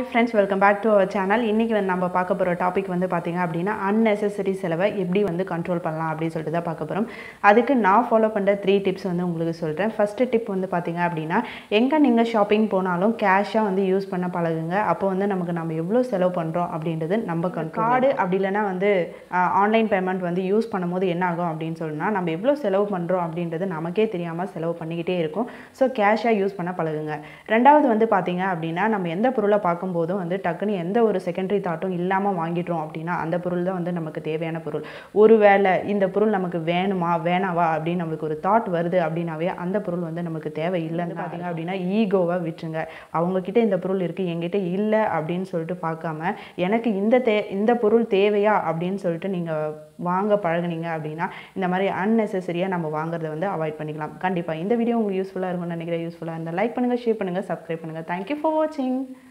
friends welcome back to our channel இன்றைக்கி வந்து நம்ம பார்க்க போகிற டாபிக் வந்து பார்த்திங்க அப்படின்னா unnecessary செலவை எப்படி வந்து கண்ட்ரோல் பண்ணலாம் அப்படின்னு சொல்லிட்டு தான் பார்க்க போகிறோம் அதுக்கு நான் ஃபாலோ பண்ணுற த்ரீ டிப்ஸ் வந்து உங்களுக்கு சொல்கிறேன் ஃபஸ்ட்டு டிப் வந்து பார்த்திங்க அப்படின்னா எங்கே நீங்கள் ஷாப்பிங் போனாலும் கேஷாக வந்து யூஸ் பண்ண பழகுங்க அப்போ வந்து நமக்கு நம்ம எவ்வளோ செலவு பண்ணுறோம் அப்படின்றது நம்ம கார்டு அப்படி இல்லைன்னா வந்து ஆன்லைன் பேமெண்ட் வந்து யூஸ் பண்ணும்போது என்ன ஆகும் அப்படின்னு சொன்னால் நம்ம எவ்வளோ செலவு பண்ணுறோம் அப்படின்றது நமக்கே தெரியாமல் செலவு பண்ணிக்கிட்டே இருக்கும் ஸோ கேஷாக யூஸ் பண்ண பழகுங்க ரெண்டாவது வந்து பார்த்தீங்க அப்படின்னா நம்ம எந்த பொருளை பார்க்கும்போதும் வந்து டக்குன்னு எந்த ஒரு செகண்டரி தாட்டும் இல்லாமல் வாங்கிட்டோம் அப்படின்னா அந்த பொருள் தான் வந்து நமக்கு தேவையான பொருள் ஒருவேளை இந்த பொருள் நமக்கு வேணுமா வேணாவா அப்படின்னு நம்மளுக்கு ஒரு தாட் வருது அப்படின்னாவே அந்த பொருள் வந்து நமக்கு தேவை இல்லைன்னு பார்த்தீங்க அப்படின்னா ஈகோவை விட்டுருங்க அவங்கக்கிட்ட இந்த பொருள் இருக்குது என்கிட்ட இல்லை அப்படின்னு சொல்லிட்டு பார்க்காம எனக்கு இந்த தே இந்த பொருள் தேவையா அப்படின்னு சொல்லிட்டு நீங்கள் வாங்க பழகுனீங்க அப்படின்னா இந்த மாதிரி அன்னெசரியாக நம்ம வாங்குறத வந்து அவாய்ட் பண்ணிக்கலாம் கண்டிப்பாக இந்த வீடியோ உங்களுக்கு யூஸ்ஃபுல்லாக இருக்கும்னு நினைக்கிறேன் யூஸ்ஃபுல்லாக இருந்தால் லைக் பண்ணுங்கள் ஷேர் பண்ணுங்கள் சப்ஸ்கிரைப் பண்ணுங்கள் தேங்க்யூ ஃபார் வாட்சிங்